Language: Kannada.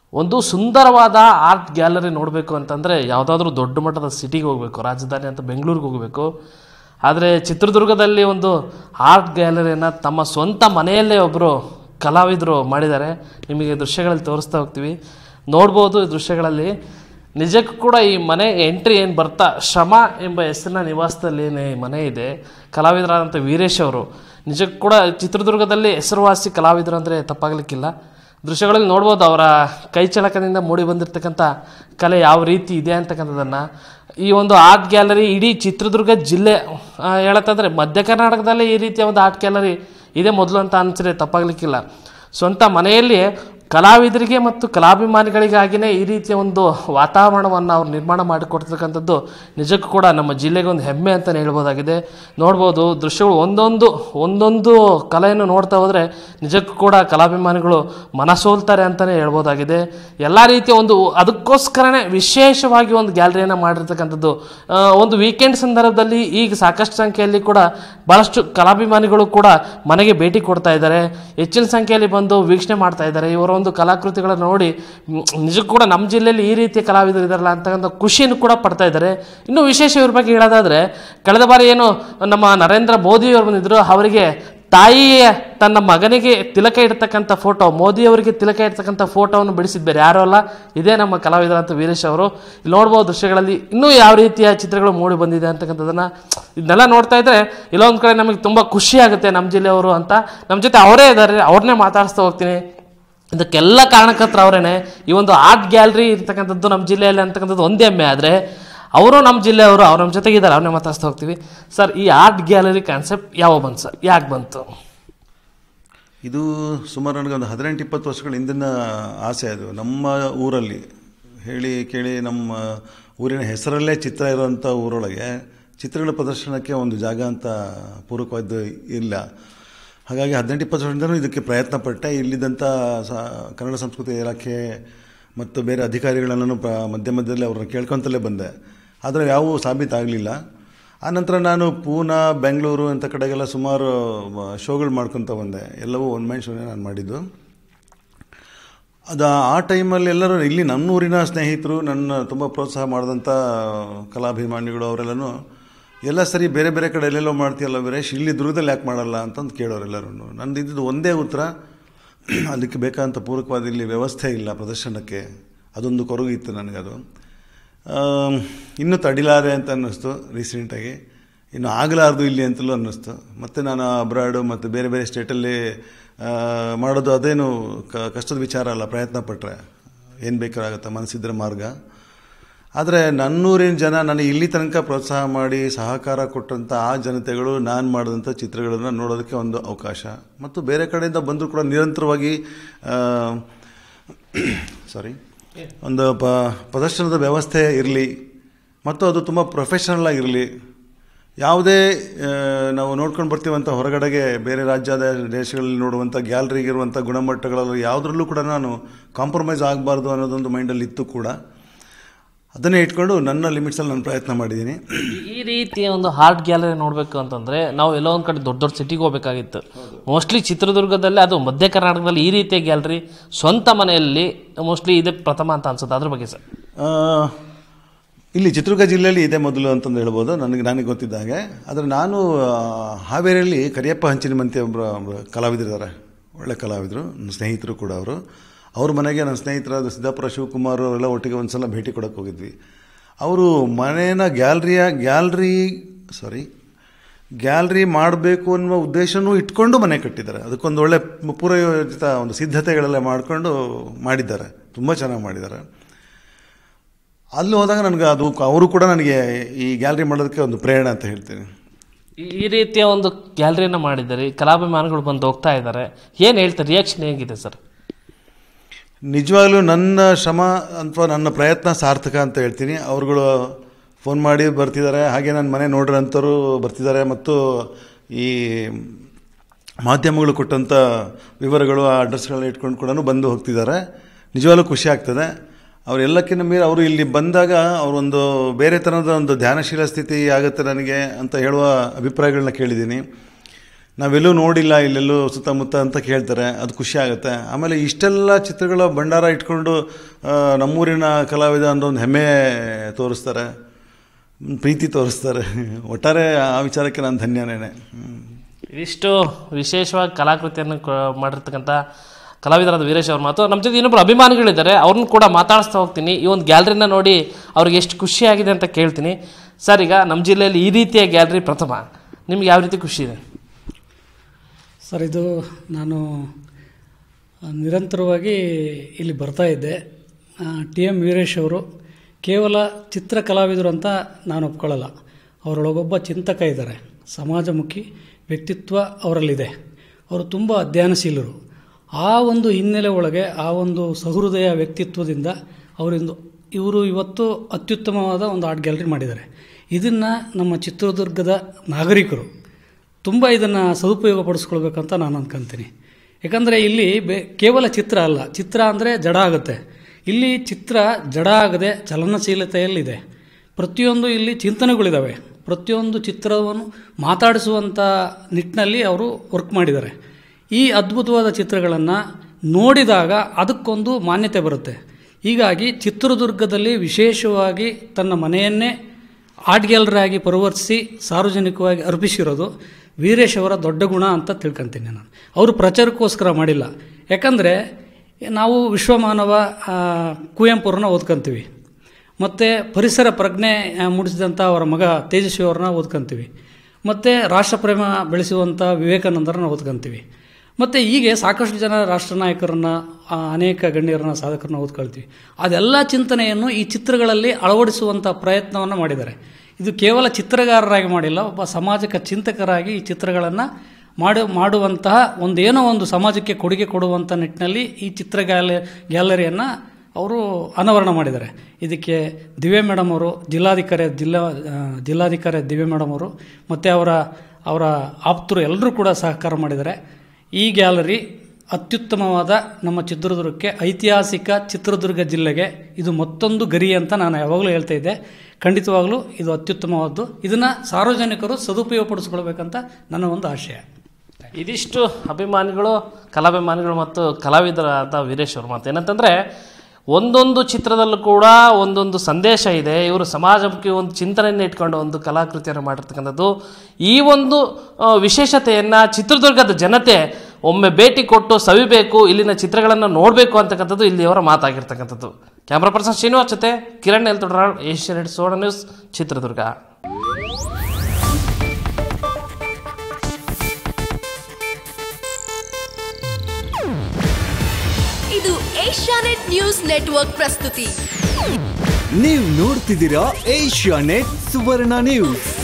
ಒಂದು ಸುಂದರವಾದ ಆರ್ಟ್ ಗ್ಯಾಲರಿ ನೋಡಬೇಕು ಅಂತಂದರೆ ಯಾವುದಾದ್ರೂ ದೊಡ್ಡ ಮಟ್ಟದ ಸಿಟಿಗೆ ಹೋಗಬೇಕು ರಾಜಧಾನಿ ಅಂತ ಬೆಂಗಳೂರಿಗೆ ಹೋಗಬೇಕು ಆದರೆ ಚಿತ್ರದುರ್ಗದಲ್ಲಿ ಒಂದು ಆರ್ಟ್ ಗ್ಯಾಲರಿಯನ್ನು ತಮ್ಮ ಸ್ವಂತ ಮನೆಯಲ್ಲೇ ಒಬ್ಬರು ಕಲಾವಿದರು ಮಾಡಿದ್ದಾರೆ ನಿಮಗೆ ದೃಶ್ಯಗಳಲ್ಲಿ ತೋರಿಸ್ತಾ ಹೋಗ್ತೀವಿ ನೋಡ್ಬೋದು ಈ ದೃಶ್ಯಗಳಲ್ಲಿ ನಿಜಕ್ಕೂ ಕೂಡ ಈ ಮನೆ ಎಂಟ್ರಿ ಏನು ಬರ್ತಾ ಶ್ರಮ ಎಂಬ ಹೆಸರಿನ ನಿವಾಸದಲ್ಲಿ ಏನೇ ಈ ಮನೆ ಇದೆ ಕಲಾವಿದರಾದಂಥ ವೀರೇಶ್ ಅವರು ನಿಜಕ್ಕೂ ಕೂಡ ಚಿತ್ರದುರ್ಗದಲ್ಲಿ ಹೆಸರುವಾಸಿ ಕಲಾವಿದರು ಅಂದರೆ ತಪ್ಪಾಗಲಿಕ್ಕಿಲ್ಲ ದೃಶ್ಯಗಳಲ್ಲಿ ನೋಡ್ಬೋದು ಅವರ ಕೈ ಚಳಕದಿಂದ ಮೂಡಿ ಬಂದಿರತಕ್ಕಂಥ ಕಲೆ ಯಾವ ರೀತಿ ಇದೆ ಅಂತಕ್ಕಂಥದ್ದನ್ನು ಈ ಒಂದು ಆರ್ಟ್ ಗ್ಯಾಲರಿ ಇಡೀ ಚಿತ್ರದುರ್ಗ ಜಿಲ್ಲೆ ಆ, ಹೇಳತ್ತಂದ್ರೆ ಮಧ್ಯ ಕರ್ನಾಟಕದಲ್ಲೇ ಈ ರೀತಿಯ ಒಂದು ಆರ್ಟ್ ಗ್ಯಾಲರಿ ಇದೇ ಮೊದಲು ಅಂತ ಅನಿಸಿದ್ರೆ ತಪ್ಪಾಗಲಿಕ್ಕಿಲ್ಲ ಸ್ವಂತ ಮನೆಯಲ್ಲಿ ಕಲಾವಿದರಿಗೆ ಮತ್ತು ಕಲಾಭಿಮಾನಿಗಳಿಗಾಗಿಯೇ ಈ ರೀತಿಯ ಒಂದು ವಾತಾವರಣವನ್ನು ಅವ್ರು ನಿರ್ಮಾಣ ಮಾಡಿಕೊಡ್ತಕ್ಕಂಥದ್ದು ನಿಜಕ್ಕೂ ಕೂಡ ನಮ್ಮ ಜಿಲ್ಲೆಗೆ ಒಂದು ಹೆಮ್ಮೆ ಅಂತಲೇ ಹೇಳ್ಬೋದಾಗಿದೆ ನೋಡ್ಬೋದು ದೃಶ್ಯಗಳು ಒಂದೊಂದು ಒಂದೊಂದು ಕಲೆಯನ್ನು ನೋಡ್ತಾ ಹೋದರೆ ನಿಜಕ್ಕೂ ಕೂಡ ಕಲಾಭಿಮಾನಿಗಳು ಮನಸೋಲ್ತಾರೆ ಅಂತಲೇ ಹೇಳ್ಬೋದಾಗಿದೆ ಎಲ್ಲ ರೀತಿಯ ಒಂದು ಅದಕ್ಕೋಸ್ಕರನೇ ವಿಶೇಷವಾಗಿ ಒಂದು ಗ್ಯಾಲರಿಯನ್ನು ಮಾಡಿರ್ತಕ್ಕಂಥದ್ದು ಆ, ಒಂದು ವೀಕೆಂಡ್ ಸಂದರ್ಭದಲ್ಲಿ ಈಗ ಸಾಕಷ್ಟು ಸಂಖ್ಯೆಯಲ್ಲಿ ಕೂಡ ಭಾಳಷ್ಟು ಕಲಾಭಿಮಾನಿಗಳು ಕೂಡ ಮನೆಗೆ ಭೇಟಿ ಕೊಡ್ತಾ ಇದ್ದಾರೆ ಹೆಚ್ಚಿನ ಸಂಖ್ಯೆಯಲ್ಲಿ ಬಂದು ವೀಕ್ಷಣೆ ಮಾಡ್ತಾ ಇದ್ದಾರೆ ಇವರ ಒಂದು ಕಲಾಕೃತಿಗಳನ್ನು ನೋಡಿ ಮ್, ನಿಜಕ್ಕೂ ಕೂಡ ನಮ್ಮ ಜಿಲ್ಲೆಯಲ್ಲಿ ಈ ರೀತಿಯ ಕಲಾವಿದರು ಇದಾರಲ್ಲ ಅಂತಕ್ಕಂಥ ಖುಷಿಯನ್ನು ಕೂಡ ಪಡ್ತಾ ಇದ್ದಾರೆ ಇನ್ನು ವಿಶೇಷ ಇವ್ರ ಬಗ್ಗೆ ಹೇಳೋದಾದ್ರೆ ಕಳೆದ ಬಾರಿ ಏನು ನಮ್ಮ ನರೇಂದ್ರ ಮೋದಿಯವರು ಬಂದಿದ್ರು ಅವರಿಗೆ ತಾಯಿಯ ತನ್ನ ಮಗನಿಗೆ ತಿಲಕ ಇಡ್ತಕ್ಕಂಥ ಫೋಟೋ ಮೋದಿಯವರಿಗೆ ತಿಲಕ ಇಡ್ತಕ್ಕಂಥ ಫೋಟೋವನ್ನು ಬಿಡಿಸಿದ್ ಬೇರೆ ಯಾರೂ ಅಲ್ಲ ಇದೇ ನಮ್ಮ ಕಲಾವಿದರಂತ ವೀರೇಶ್ ಅವರು ಇಲ್ಲಿ ನೋಡ್ಬೋದು ದೃಶ್ಯಗಳಲ್ಲಿ ಇನ್ನೂ ಯಾವ ರೀತಿಯ ಚಿತ್ರಗಳು ಮೂಡಿ ಬಂದಿದೆ ಅಂತಕ್ಕಂಥದ್ದನ್ನು ಇದನ್ನೆಲ್ಲ ನೋಡ್ತಾ ಇದ್ರೆ ಇಲ್ಲೊಂದು ಕಡೆ ನಮಗೆ ತುಂಬ ಖುಷಿ ಆಗುತ್ತೆ ನಮ್ಮ ಜಿಲ್ಲೆಯವರು ಅಂತ ನಮ್ಮ ಜೊತೆ ಅವರೇ ಇದ್ದಾರೆ ಅವ್ರನ್ನೇ ಮಾತಾಡಿಸ್ತಾ ಹೋಗ್ತೀನಿ ಇದಕ್ಕೆಲ್ಲ ಕಾರಣಕರ್ತರ ಅವರೇನೆ ಈ ಒಂದು ಆರ್ಟ್ ಗ್ಯಾಲರಿ ಇರ್ತಕ್ಕಂಥದ್ದು ನಮ್ಮ ಜಿಲ್ಲೆಯಲ್ಲಿ ಅಂತಕ್ಕಂಥದ್ದು ಒಂದೇ ಹೆಮ್ಮೆ ಆದರೆ ಅವರು ನಮ್ಮ ಜಿಲ್ಲೆಯವರು ಅವ್ರು ನಮ್ಮ ಜೊತೆಗಿದ್ದಾರೆ ಅವ್ರನ್ನೇ ಮಾತಾಡ್ಸ್ತಾ ಹೋಗ್ತೀವಿ ಸರ್ ಈ ಆರ್ಟ್ ಗ್ಯಾಲರಿ ಕಾನ್ಸೆಪ್ಟ್ ಯಾವ ಬಂತು ಸರ್ ಯಾಕೆ ಬಂತು ಇದು ಸುಮಾರು ನನಗೆ ಒಂದು ಹದಿನೆಂಟು ಇಪ್ಪತ್ತು ವರ್ಷಗಳ ಹಿಂದಿನ ಆಸೆ ಅದು ನಮ್ಮ ಊರಲ್ಲಿ ಹೇಳಿ ಕೇಳಿ ನಮ್ಮ ಊರಿನ ಹೆಸರಲ್ಲೇ ಚಿತ್ರ ಇರೋವಂಥ ಊರೊಳಗೆ ಚಿತ್ರಗಳ ಪ್ರದರ್ಶನಕ್ಕೆ ಒಂದು ಜಾಗ ಅಂತ ಪೂರಕವಾದ್ದು ಇಲ್ಲ ಹಾಗಾಗಿ ಹದಿನೆಂಟು ಇಪ್ಪತ್ತು ವರ್ಷದಿಂದನೂ ಇದಕ್ಕೆ ಪ್ರಯತ್ನ ಪಟ್ಟೆ ಇಲ್ಲಿದ್ದಂಥ ಸ ಕನ್ನಡ ಸಂಸ್ಕೃತಿ ಇಲಾಖೆ ಮತ್ತು ಬೇರೆ ಅಧಿಕಾರಿಗಳನ್ನು ಪ್ರ ಮಧ್ಯ ಮಧ್ಯದಲ್ಲಿ ಅವ್ರನ್ನ ಕೇಳ್ಕೊತಲೇ ಬಂದೆ ಆದರೆ ಯಾವುವು ಸಾಬೀತಾಗಲಿಲ್ಲ ಆನಂತರ ನಾನು ಪೂನಾ ಬೆಂಗಳೂರು ಇಂಥ ಕಡೆಗೆಲ್ಲ ಸುಮಾರು ಶೋಗಳು ಮಾಡ್ಕೊತ ಬಂದೆ ಎಲ್ಲವೂ ಒನ್ ಮೈನ್ ಶೋನೇ ನಾನು ಮಾಡಿದ್ದು ಅದು ಆ ಟೈಮಲ್ಲಿ ಎಲ್ಲರೂ ಇಲ್ಲಿ ನಮ್ಮ ಊರಿನ ಸ್ನೇಹಿತರು ನನ್ನ ತುಂಬ ಪ್ರೋತ್ಸಾಹ ಮಾಡಿದಂಥ ಕಲಾಭಿಮಾನಿಗಳು ಅವರೆಲ್ಲನೂ ಎಲ್ಲ ಸರಿ ಬೇರೆ ಬೇರೆ ಕಡೆ ಎಲ್ಲೆಲ್ಲೋ ಮಾಡ್ತೀಯಲ್ಲ ವೀರೇಶ್ ಇಲ್ಲಿ ದುರ್ಗದಲ್ಲಿ ಯಾಕೆ ಮಾಡಲ್ಲ ಅಂತಂದು ಕೇಳೋರೆಲ್ಲರೂ ನಂದು ಇದ್ದಿದ್ದು ಒಂದೇ ಉತ್ತರ ಅದಕ್ಕೆ ಬೇಕಾದಂಥ ಪೂರಕವಾದ ಇಲ್ಲಿ ವ್ಯವಸ್ಥೆ ಇಲ್ಲ ಪ್ರದರ್ಶನಕ್ಕೆ ಅದೊಂದು ಕೊರಗಿತ್ತು ನನಗದು ಆಮ್, ಇನ್ನೂ ತಡಿಲಾರೆ ಅಂತ ಅನ್ನಿಸ್ತು ರೀಸೆಂಟಾಗಿ ಇನ್ನು ಆಗಲಾರ್ದು ಇಲ್ಲಿ ಅಂತಲೂ ಅನ್ನಿಸ್ತು ಮತ್ತು ನಾನು ಅಬ್ರಾಡು ಮತ್ತು ಬೇರೆ ಬೇರೆ ಸ್ಟೇಟಲ್ಲಿ ಆ, ಮಾಡೋದು ಅದೇನು ಕ ಕಷ್ಟದ ವಿಚಾರ ಅಲ್ಲ ಪ್ರಯತ್ನ ಪಟ್ಟರೆ ಏನು ಬೇಕಾಗುತ್ತೆ ಮನಸ್ಸಿದ್ರೆ ಮಾರ್ಗ ಆದರೆ ನನ್ನೂರಿನ ಜನ ನನಗೆ ಇಲ್ಲಿ ತನಕ ಪ್ರೋತ್ಸಾಹ ಮಾಡಿ ಸಹಕಾರ ಕೊಟ್ಟಂಥ ಆ ಜನತೆಗಳು ನಾನು ಮಾಡಿದಂಥ ಚಿತ್ರಗಳನ್ನು ನೋಡೋದಕ್ಕೆ ಒಂದು ಅವಕಾಶ ಮತ್ತು ಬೇರೆ ಕಡೆಯಿಂದ ಬಂದರೂ ಕೂಡ ನಿರಂತರವಾಗಿ ಸಾರಿ ಒಂದು ಪ ಪ್ರದರ್ಶನದ ವ್ಯವಸ್ಥೆ ಇರಲಿ ಮತ್ತು ಅದು ತುಂಬ ಪ್ರೊಫೆಷನಲ್ ಆಗಿರಲಿ ಯಾವುದೇ ಆ, ನಾವು ನೋಡ್ಕೊಂಡು ಬರ್ತೀವಂಥ ಹೊರಗಡೆಗೆ ಬೇರೆ ರಾಜ್ಯದ ದೇಶಗಳಲ್ಲಿ ನೋಡುವಂಥ ಗ್ಯಾಲರಿಗಿರುವಂಥ ಗುಣಮಟ್ಟಗಳಲ್ಲಿ ಯಾವುದರಲ್ಲೂ ಕೂಡ ನಾನು ಕಾಂಪ್ರಮೈಸ್ ಆಗಬಾರ್ದು ಅನ್ನೋದೊಂದು ಮೈಂಡಲ್ಲಿ ಇತ್ತು ಕೂಡ ಅದನ್ನೇ ಇಟ್ಕೊಂಡು ನನ್ನ ಲಿಮಿಟ್ಸಲ್ಲಿ ನಾನು ಪ್ರಯತ್ನ ಮಾಡಿದ್ದೀನಿ ಈ- ಈ ರೀತಿಯ ಒಂದು ಆರ್ಟ್ ಗ್ಯಾಲರಿ ನೋಡಬೇಕು ಅಂತಂದ್ರೆ ನಾವು ಎಲ್ಲೋ ಒಂದು ಕಡೆ ದೊಡ್ಡ ದೊಡ್ಡ ಸಿಟಿಗೆ ಹೋಗ್ಬೇಕಾಗಿತ್ತು ಮೋಸ್ಟ್ಲಿ ಚಿತ್ರದುರ್ಗದಲ್ಲಿ ಅದು ಮಧ್ಯ ಕರ್ನಾಟಕದಲ್ಲಿ ಈ ರೀತಿಯ ಗ್ಯಾಲರಿ ಸ್ವಂತ ಮನೆಯಲ್ಲಿ ಮೋಸ್ಟ್ಲಿ ಇದೇ ಪ್ರಥಮ ಅಂತ ಅನ್ಸುತ್ತೆ ಅದ್ರ ಬಗ್ಗೆ ಸರ್ ಆ, ಇಲ್ಲಿ ಚಿತ್ರದುರ್ಗ ಜಿಲ್ಲೆಯಲ್ಲಿ ಇದೆ ಮೊದಲು ಅಂತಂದು ಹೇಳ್ಬೋದು ನನಗೆ ನನಗೆ ಗೊತ್ತಿದ್ದ ಹಾಗೆ ಆದರೆ ನಾನು ಆ, ಹಾವೇರಿಯಲ್ಲಿ ಕರಿಯಪ್ಪ ಹಂಚಿನಮಂತಿ ಒಬ್ಬರು ಒಬ್ರು ಕಲಾವಿದರಿದ್ದಾರೆ ಒಳ್ಳೆ ಕಲಾವಿದರು ನನ್ನ ಸ್ನೇಹಿತರು ಕೂಡ ಅವರು ಅವ್ರ ಮನೆಗೆ ನನ್ನ ಸ್ನೇಹಿತರಾದ ಸಿದ್ದಾಪುರ ಶಿವಕುಮಾರ್ ಅವರೆಲ್ಲ ಒಟ್ಟಿಗೆ ಒಂದು ಸಲ ಭೇಟಿ ಕೊಡೋಕೆ ಹೋಗಿದ್ವಿ ಅವರು ಮನೇನ ಗ್ಯಾಲ್ರಿಯ ಗ್ಯಾಲ್ರಿ ಸಾರಿ ಗ್ಯಾಲ್ರಿ ಮಾಡಬೇಕು ಅನ್ನುವ ಉದ್ದೇಶನೂ ಇಟ್ಕೊಂಡು ಮನೆ ಕಟ್ಟಿದ್ದಾರೆ ಅದಕ್ಕೊಂದು ಒಳ್ಳೆ ಪೂರ್ವಯೋಜಿತ ಒಂದು ಸಿದ್ಧತೆಗಳೆಲ್ಲ ಮಾಡಿಕೊಂಡು ಮಾಡಿದ್ದಾರೆ ತುಂಬ ಚೆನ್ನಾಗಿ ಮಾಡಿದ್ದಾರೆ ಅಲ್ಲಿ ಹೋದಾಗ ನನಗೆ ಅದು ಅವರು ಕೂಡ ನನಗೆ ಈ ಗ್ಯಾಲರಿ ಮಾಡೋದಕ್ಕೆ ಒಂದು ಪ್ರೇರಣೆ ಅಂತ ಹೇಳ್ತೀನಿ ಈ- ಈ ರೀತಿಯ ಒಂದು ಗ್ಯಾಲರಿನ ಮಾಡಿದ್ದಾರೆ ಕಲಾಭಿಮಾನಿಗಳು ಬಂದು ಹೋಗ್ತಾ ಇದ್ದಾರೆ ಏನು ಹೇಳ್ತಾರೆ ರಿಯಾಕ್ಷನ್ ಹೇಗಿದೆ ಸರ್ ನಿಜವಾಗ್ಲೂ ನನ್ನ ಶ್ರಮ ಅಥವಾ ನನ್ನ ಪ್ರಯತ್ನ ಸಾರ್ಥಕ ಅಂತ ಹೇಳ್ತೀನಿ ಅವ್ರುಗಳು ಫೋನ್ ಮಾಡಿ ಬರ್ತಿದ್ದಾರೆ ಹಾಗೆ ನನ್ನ ಮನೆ ನೋಡ್ರಂಥವ್ರು ಬರ್ತಿದ್ದಾರೆ ಮತ್ತು ಈ ಮಾಧ್ಯಮಗಳು ಕೊಟ್ಟಂಥ ವಿವರಗಳು ಆ ಅಡ್ರೆಸ್ಗಳನ್ನ ಇಟ್ಕೊಂಡು ಕೂಡ ಬಂದು ಹೋಗ್ತಿದ್ದಾರೆ ನಿಜವಾಗ್ಲೂ ಖುಷಿ ಆಗ್ತದೆ ಅವರೆಲ್ಲಕ್ಕಿಂತ ಮೀರಿ ಅವರು ಇಲ್ಲಿ ಬಂದಾಗ ಅವರೊಂದು ಬೇರೆ ಥರದ ಒಂದು ಧ್ಯಾನಶೀಲ ಸ್ಥಿತಿ ಆಗುತ್ತೆ ನನಗೆ ಅಂತ ಹೇಳುವ ಅಭಿಪ್ರಾಯಗಳನ್ನ ಕೇಳಿದ್ದೀನಿ ನಾವೆಲ್ಲೂ ನೋಡಿಲ್ಲ ಇಲ್ಲೆಲ್ಲೂ ಸುತ್ತಮುತ್ತ ಅಂತ ಕೇಳ್ತಾರೆ ಅದು ಖುಷಿ ಆಗುತ್ತೆ ಆಮೇಲೆ ಇಷ್ಟೆಲ್ಲ ಚಿತ್ರಗಳ ಭಂಡಾರ ಇಟ್ಕೊಂಡು ಆ, ನಮ್ಮೂರಿನ ಕಲಾವಿದ ಅನ್ನೋ ಒಂದು ಹೆಮ್ಮೆ ತೋರಿಸ್ತಾರೆ ಹ್ಮ್, ಪ್ರೀತಿ ತೋರಿಸ್ತಾರೆ ಒಟ್ಟಾರೆ ಆ ವಿಚಾರಕ್ಕೆ ನಾನು ಧನ್ಯನೇನೆ ಹ್ಮ್. ಇದಿಷ್ಟು ವಿಶೇಷವಾಗಿ ಕಲಾಕೃತಿಯನ್ನು ಕ- ಮಾಡಿರ್ತಕ್ಕಂಥ ಕಲಾವಿದರಾದ ವೀರೇಶ್ ಅವ್ರ ಮಾತು ನಮ್ಮ ಜೊತೆ ಇನ್ನೊಬ್ರು ಅಭಿಮಾನಿಗಳಿದ್ದಾರೆ ಅವ್ರನ್ನ ಕೂಡ ಮಾತಾಡಿಸ್ತಾ ಹೋಗ್ತೀನಿ ಈ ಒಂದು ಗ್ಯಾಲರಿನ ನೋಡಿ ಅವ್ರಿಗೆ ಎಷ್ಟು ಖುಷಿಯಾಗಿದೆ ಅಂತ ಕೇಳ್ತೀನಿ ಸರ್ ಈಗ ನಮ್ಮ ಜಿಲ್ಲೆಯಲ್ಲಿ ಈ ರೀತಿಯ ಗ್ಯಾಲರಿ ಪ್ರಥಮ ನಿಮ್ಗೆ ಯಾವ ರೀತಿ ಖುಷಿ ಇದೆ ಸರ್ ಇದು ನಾನು ಆ, ನಿರಂತರವಾಗಿ ಇಲ್ಲಿ ಬರ್ತಾ ಇದ್ದೆ ಟಿ ಎಮ್ ವೀರೇಶ್ ಅವರು ಕೇವಲ ಚಿತ್ರ ಕಲಾವಿದರು ಅಂತ ನಾನು ಒಪ್ಕೊಳ್ಳಲ್ಲ ಅವರೊಳಗೊಬ್ಬ ಚಿಂತಕ ಇದ್ದಾರೆ ಸಮಾಜಮುಖಿ ವ್ಯಕ್ತಿತ್ವ ಅವರಲ್ಲಿದೆ ಅವರು ತುಂಬ ಅಧ್ಯಯನಶೀಲರು ಆ ಒಂದು ಹಿನ್ನೆಲೆ ಒಳಗೆ ಆ ಒಂದು ಸಹೃದಯ ವ್ಯಕ್ತಿತ್ವದಿಂದ ಅವರಿಂದ ಇವರು ಇವತ್ತು ಅತ್ಯುತ್ತಮವಾದ ಒಂದು ಆರ್ಟ್ ಗ್ಯಾಲರಿ ಮಾಡಿದ್ದಾರೆ ಇದನ್ನು ನಮ್ಮ ಚಿತ್ರದುರ್ಗದ ನಾಗರಿಕರು ತುಂಬ ಇದನ್ನು ಸದುಪಯೋಗ ಪಡಿಸ್ಕೊಳ್ಬೇಕಂತ ನಾನು ಅಂದ್ಕೊಂತೀನಿ ಯಾಕಂದರೆ ಇಲ್ಲಿ ಬೆ ಕೇವಲ ಚಿತ್ರ ಅಲ್ಲ ಚಿತ್ರ ಅಂದರೆ ಜಡ ಆಗುತ್ತೆ ಇಲ್ಲಿ ಚಿತ್ರ ಜಡ ಆಗದೆ ಚಲನಶೀಲತೆಯಲ್ಲಿದೆ ಪ್ರತಿಯೊಂದು ಇಲ್ಲಿ ಚಿಂತನೆಗಳಿದ್ದಾವೆ ಪ್ರತಿಯೊಂದು ಚಿತ್ರವನ್ನು ಮಾತಾಡಿಸುವಂಥ ನಿಟ್ಟಿನಲ್ಲಿ ಅವರು ವರ್ಕ್ ಮಾಡಿದ್ದಾರೆ ಈ ಅದ್ಭುತವಾದ ಚಿತ್ರಗಳನ್ನು ನೋಡಿದಾಗ ಅದಕ್ಕೊಂದು ಮಾನ್ಯತೆ ಬರುತ್ತೆ ಹೀಗಾಗಿ ಚಿತ್ರದುರ್ಗದಲ್ಲಿ ವಿಶೇಷವಾಗಿ ತನ್ನ ಮನೆಯನ್ನೇ ಆರ್ಟ್ ಗ್ಯಾಲರಿ ಆಗಿ ಪರಿವರ್ತಿಸಿ ಸಾರ್ವಜನಿಕವಾಗಿ ಅರ್ಪಿಸಿರೋದು ವೀರೇಶ್ ಅವರ ದೊಡ್ಡ ಗುಣ ಅಂತ ತಿಳ್ಕೊತೀನಿ ನಾನು ಅವರು ಪ್ರಚಾರಕ್ಕೋಸ್ಕರ ಮಾಡಿಲ್ಲ ಯಾಕಂದರೆ ನಾವು ವಿಶ್ವಮಾನವ ಆ, ಕುವೆಂಪುರನ್ನ ಓದ್ಕೊಂತೀವಿ ಮತ್ತು ಪರಿಸರ ಪ್ರಜ್ಞೆ ಆ, ಮೂಡಿಸಿದಂಥ ಅವರ ಮಗ ತೇಜಸ್ವಿ ಅವ್ರನ್ನ ಓದ್ಕೊಂತೀವಿ ಮತ್ತು ರಾಷ್ಟ್ರಪ್ರೇಮ ಬೆಳೆಸುವಂಥ ವಿವೇಕಾನಂದರನ್ನ ಓದ್ಕೊಂತೀವಿ ಮತ್ತು ಹೀಗೆ ಸಾಕಷ್ಟು ಜನ ರಾಷ್ಟ್ರ ನಾಯಕರನ್ನ ಆ, ಅನೇಕ ಗಣ್ಯರನ್ನ ಸಾಧಕರನ್ನ ಓದ್ಕೊಳ್ತೀವಿ ಅದೆಲ್ಲ ಚಿಂತನೆಯನ್ನು ಈ ಚಿತ್ರಗಳಲ್ಲಿ ಅಳವಡಿಸುವಂಥ ಪ್ರಯತ್ನವನ್ನು ಮಾಡಿದ್ದಾರೆ ಇದು ಕೇವಲ ಚಿತ್ರಗಾರರಾಗಿ ಮಾಡಿಲ್ಲ ಒಬ್ಬ ಸಾಮಾಜಿಕ ಚಿಂತಕರಾಗಿ ಈ ಚಿತ್ರಗಳನ್ನು ಮಾಡು ಮಾಡುವಂತಹ ಒಂದೇನೋ ಒಂದು ಸಮಾಜಕ್ಕೆ ಕೊಡುಗೆ ಕೊಡುವಂಥ ನಿಟ್ಟಿನಲ್ಲಿ ಈ ಚಿತ್ರ ಗ್ಯಾಲ ಗ್ಯಾಲರಿಯನ್ನು ಅವರು ಅನಾವರಣ ಮಾಡಿದ್ದಾರೆ ಇದಕ್ಕೆ ದಿವ್ಯ ಮೇಡಮ್ ಅವರು ಜಿಲ್ಲಾಧಿಕಾರಿ ಜಿಲ್ಲಾ ಆ, ಜಿಲ್ಲಾಧಿಕಾರಿ ದಿವ್ಯ ಮೇಡಮ್ ಅವರು ಮತ್ತು ಅವರ ಅವರ ಆಪ್ತರು ಎಲ್ಲರೂ ಕೂಡ ಸಹಕಾರ ಮಾಡಿದ್ದಾರೆ ಈ ಗ್ಯಾಲರಿ ಅತ್ಯುತ್ತಮವಾದ ನಮ್ಮ ಚಿತ್ರದುರ್ಗಕ್ಕೆ ಐತಿಹಾಸಿಕ ಚಿತ್ರದುರ್ಗ ಜಿಲ್ಲೆಗೆ ಇದು ಮತ್ತೊಂದು ಗರಿ ಅಂತ ನಾನು ಯಾವಾಗಲೂ ಹೇಳ್ತಾ ಇದ್ದೆ ಖಂಡಿತವಾಗಲೂ ಇದು ಅತ್ಯುತ್ತಮವಾದ್ದು ಇದನ್ನು ಸಾರ್ವಜನಿಕರು ಸದುಪಯೋಗಪಡಿಸ್ಕೊಳ್ಬೇಕಂತ ನನ್ನ ಒಂದು ಆಶಯ ಇದಿಷ್ಟು ಅಭಿಮಾನಿಗಳು ಕಲಾಭಿಮಾನಿಗಳು ಮತ್ತು ಕಲಾವಿದರಾದ ವೀರೇಶ್ ಅವ್ರ ಮಾತು ಏನಂತಂದರೆ ಒಂದೊಂದು ಚಿತ್ರದಲ್ಲೂ ಕೂಡ ಒಂದೊಂದು ಸಂದೇಶ ಇದೆ ಇವರು ಸಮಾಜಕ್ಕೆ ಒಂದು ಚಿಂತನೆಯನ್ನು ಇಟ್ಕೊಂಡು ಒಂದು ಕಲಾಕೃತಿಯನ್ನು ಮಾಡಿರ್ತಕ್ಕಂಥದ್ದು ಈ ಒಂದು ಆ, ವಿಶೇಷತೆಯನ್ನು ಚಿತ್ರದುರ್ಗದ ಜನತೆ ಒಮ್ಮೆ ಭೇಟಿ ಕೊಟ್ಟು ಸವಿಬೇಕು ಇಲ್ಲಿನ ಚಿತ್ರಗಳನ್ನು ನೋಡಬೇಕು ಅಂತಕ್ಕಂಥದ್ದು ಇಲ್ಲಿಯವರ ಮಾತಾಗಿರ್ತಕ್ಕಂಥದ್ದು ಕ್ಯಾಮ್ರಾ ಪರ್ಸನ್ ಶ್ರೀನಿವಾಸ್ ಜೊತೆ ಕಿರಣ್ ಎಲ್ತೊಡ್ರಾಳ್ ಏಷ್ಯನ್ ಎಡ್ ಸೋಡ ನ್ಯೂಸ್ ಚಿತ್ರದುರ್ಗ ಇದು ಏಷ್ಯಾನೆಟ್ ನ್ಯೂಸ್ ನೆಟ್ವರ್ಕ್ ಪ್ರಸ್ತುತಿ ನೀವು ನೋಡ್ತಿದ್ದೀರಾ ಏಷ್ಯಾ ನೆಟ್ ಸುವರ್ಣ ನ್ಯೂಸ್